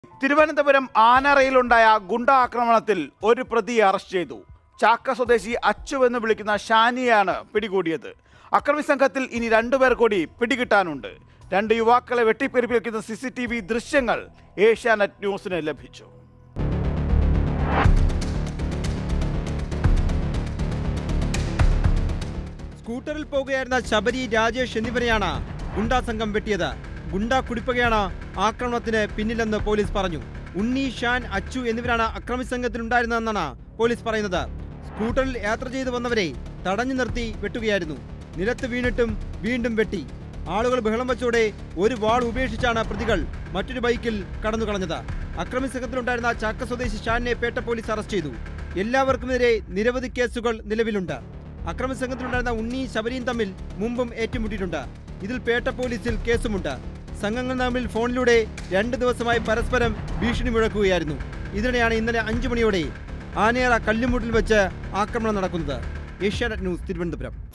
തിരുവനന്തപുരം ആനറയിലുണ്ടായ ഗുണ്ട ആക്രമണത്തിൽ ഒരു പ്രതിയെ അറസ്റ്റ് ചെയ്തു ചാക്ക സ്വദേശി അച്ചു എന്ന് വിളിക്കുന്ന ഷാനിയാണ് പിടികൂടിയത് അക്രമി സംഘത്തിൽ ഇനി രണ്ടുപേർ കൂടി പിടികിട്ടാനുണ്ട് രണ്ട് യുവാക്കളെ വെട്ടിപ്പെരുപ്പിക്കുന്ന സി സി ടി വി ദൃശ്യങ്ങൾ ഏഷ്യാനെറ്റ് ന്യൂസിന് ലഭിച്ചു സ്കൂട്ടറിൽ പോകുകയായിരുന്ന ശബരി രാജേഷ് എന്നിവരെയാണ് ഗുണ്ടാ സംഘം വെട്ടിയത് ഗുണ്ടാ കുടിപ്പകയാണ് ആക്രമണത്തിന് പിന്നിലെന്ന് പോലീസ് പറഞ്ഞു ഉണ്ണി ഷാൻ അച്ചു എന്നിവരാണ് അക്രമി സംഘത്തിലുണ്ടായിരുന്നതെന്നാണ് പോലീസ് പറയുന്നത് സ്കൂട്ടറിൽ യാത്ര ചെയ്തു വന്നവരെ തടഞ്ഞു നിർത്തി വെട്ടുകയായിരുന്നു നിലത്ത് വീണിട്ടും വീണ്ടും വെട്ടി ആളുകൾ ബഹളം വെച്ചോടെ ഒരു വാൾ ഉപേക്ഷിച്ചാണ് പ്രതികൾ മറ്റൊരു ബൈക്കിൽ കടന്നു കളഞ്ഞത് അക്രമി സംഘത്തിലുണ്ടായിരുന്ന ചാക്ക സ്വദേശി ഷാനിനെ പേട്ട പോലീസ് അറസ്റ്റ് ചെയ്തു എല്ലാവർക്കുമെതിരെ നിരവധി കേസുകൾ നിലവിലുണ്ട് അക്രമ സംഘത്തിലുണ്ടായിരുന്ന ഉണ്ണി ശബരിയും തമ്മിൽ മുമ്പും ഏറ്റുമുട്ടിയിട്ടുണ്ട് ഇതിൽ പേട്ട പോലീസിൽ കേസുമുണ്ട് സംഘങ്ങൾ തമ്മിൽ ഫോണിലൂടെ രണ്ട് ദിവസമായി പരസ്പരം ഭീഷണി മുഴക്കുകയായിരുന്നു ഇതിനിടെയാണ് ഇന്നലെ അഞ്ചു മണിയോടെ ആനേറ കല്ലുമുട്ടിൽ വെച്ച് ആക്രമണം നടക്കുന്നത് ഏഷ്യാനെറ്റ് ന്യൂസ് തിരുവനന്തപുരം